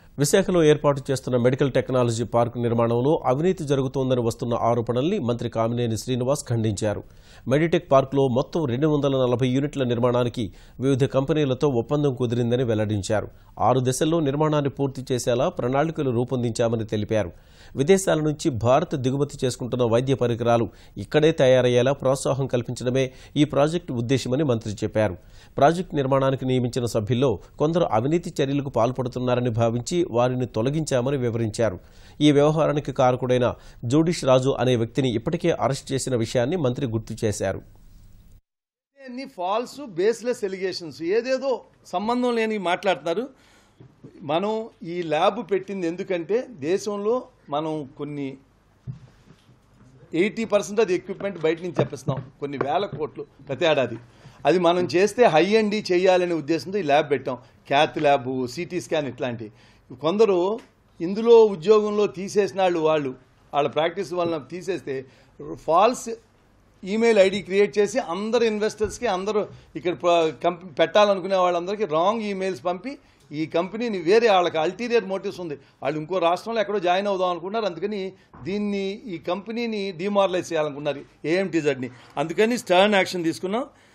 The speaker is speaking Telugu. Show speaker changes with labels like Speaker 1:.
Speaker 1: విశాఖలో ఏర్పాటు చేస్తున్న మెడికల్ టెక్నాలజీ పార్క్ నిర్మాణంలో అవినీతి జరుగుతోందని వస్తున్న ఆరోపణల్ని మంత్రి కామినేని శ్రీనివాస్ ఖండించారు మెడిటెక్ పార్కులో మొత్తం రెండు వందల నలభై యూనిట్ల నిర్మాణానికి వివిధ కంపెనీలతో ఒప్పందం కుదిరిందని వెల్లడించారు ఆరు దశల్లో నిర్మాణాన్ని పూర్తి చేసేలా ప్రణాళికలు రూపొందించామని తెలిపారు విదేశాల నుంచి భారత్ దిగుమతి చేసుకుంటున్న వైద్య పరికరాలు ఇక్కడే తయారయ్యేలా ప్రోత్సాహం కల్పించడమే ఈ ప్రాజెక్టు ఉద్దేశమని మంత్రి చెప్పారు ప్రాజెక్టు నిర్మాణానికి నియమించిన సభ్యుల్లో కొందరు అవినీతి చర్యలకు పాల్పడుతున్నారని భావించి వారిని తొలగించామని వివరించారు ఈ వ్యవహారానికి కారకుడైన జోడిష్ రాజు అనే వ్యక్తిని ఇప్పటికే అరెస్ట్ చేసిన విషయాన్ని మంత్రి గుర్తు చేశారు
Speaker 2: అన్ని ఫాల్స్ బేస్లెస్ ఎలిగేషన్స్ ఏదేదో సంబంధం లేని మాట్లాడుతున్నారు మనం ఈ ల్యాబ్ పెట్టింది ఎందుకంటే దేశంలో మనం కొన్ని ఎయిటీ పర్సెంట్ అది ఎక్విప్మెంట్ బయట నుంచి తెప్పిస్తున్నాం కొన్ని వేల కోట్లు ప్రతి ఏడాది అది మనం చేస్తే హై అండి చేయాలనే ఉద్దేశంతో ఈ ల్యాబ్ పెట్టాం క్యాత్ ల్యాబ్ సిటీ స్కాన్ ఇట్లాంటివి కొందరు ఇందులో ఉద్యోగంలో తీసేసిన వాళ్ళు వాళ్ళు వాళ్ళ ప్రాక్టీస్ వలన తీసేస్తే ఫాల్స్ ఈమెయిల్ ఐడి క్రియేట్ చేసి అందరు ఇన్వెస్టర్స్కి అందరూ ఇక్కడ ప్ర- కంపె పెట్టాలనుకునే వాళ్ళందరికీ రాంగ్ ఈమెయిల్స్ పంపి ఈ కంపెనీని వేరే వాళ్ళకి అల్టీరియర్ మోటివ్స్ ఉంది వాళ్ళు ఇంకో రాష్ట్రంలో ఎక్కడో జాయిన్ అవుదాం అనుకున్నారు అందుకని దీన్ని ఈ కంపెనీని డిమారలైజ్ చేయాలనుకున్నారు ఏఎంటీజెడ్ని అందుకని స్టర్న్ యాక్షన్ తీసుకున్నాం